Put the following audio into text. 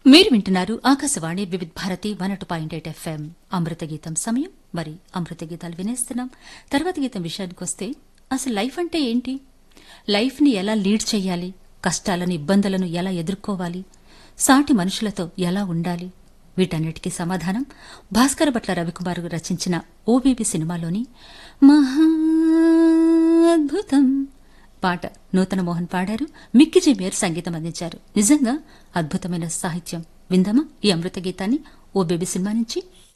మీరు వింటున్నారు ఆకాశవాణి వివిధ్ భారతి వన్ అటు పాయింట్ ఎయిట్ ఎఫ్ఎం అమృత గీతం సమయం మరి అమృత గీతాలు వినేస్తున్నాం తర్వాత గీతం విషయానికి వస్తే అసలు లైఫ్ అంటే ఏంటి లైఫ్ని ఎలా లీడ్ చేయాలి కష్టాలను ఇబ్బందులను ఎలా ఎదుర్కోవాలి సాటి మనుషులతో ఎలా ఉండాలి వీటన్నిటికీ సమాధానం భాస్కర భట్ల రవికుమార్ రచించిన ఓబీబీ సినిమాలోని మహా అద్భుతం పాట నూతన మోహన్ పాడారు మిక్కిజీ మేర్ సంగీతం అందించారు నిజంగా అద్భుతమైన సాహిత్యం విందామా ఈ అమృత గీతాన్ని ఓ బేబీ సినిమా నుంచి